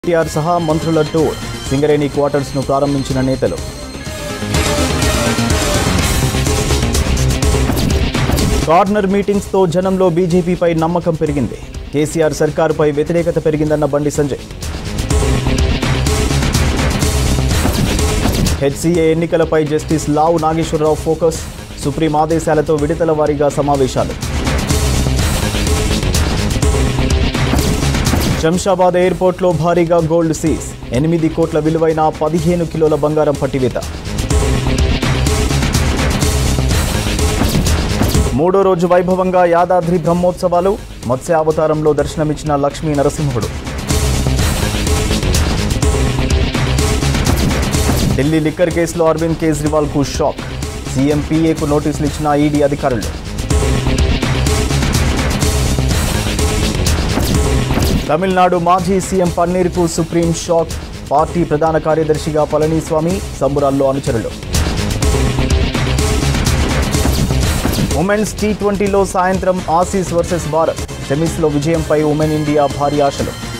కేటీఆర్ సహా మంత్రుల tour Singareni quarters ను ప్రారంభించిన నేతలు కార్నర్ మీటింగ్స్ తో జనంలో బీజేపీపై నమ్మకం పెరిగింది కేసీఆర్ సర్కారుపై వ్యతిరేకత పెరిగిందన్న బండి సంజయ్ హెచ్సీఏ ఎన్నికలపై justice Lavu Nageswararao focus supreme ఆదేశాలతో విడతల వారీగా సమావేశాలు శంషాబాద్ ఎయిర్పోర్ట్లో భారీగా గోల్డ్ సీజ్ ఎనిమిది కోట్ల విలువైన పదిహేను కిలోల బంగారం పట్టివేత మూడో రోజు వైభవంగా యాదాద్రి బ్రహ్మోత్సవాలు మత్స్యావతారంలో దర్శనమిచ్చిన లక్ష్మీ నరసింహుడు ఢిల్లీ లిక్కర్ కేసులో అరవింద్ కేజ్రీవాల్ కు షాక్ సీఎం పీఏకు నోటీసులు ఇచ్చిన ఈడీ అధికారులు తమిళనాడు మాజీ సీఎం పన్నీర్కు సుప్రీం షాక్ పార్టీ ప్రధాన కార్యదర్శిగా పళనిస్వామి సంబురాల్లో అనుచరులు ఉమెన్స్ టీ ట్వంటీలో సాయంత్రం ఆసీస్ వర్సెస్ భారత్ సెమీస్లో విజయంపై ఉమెన్ ఇండియా భారీ ఆశలు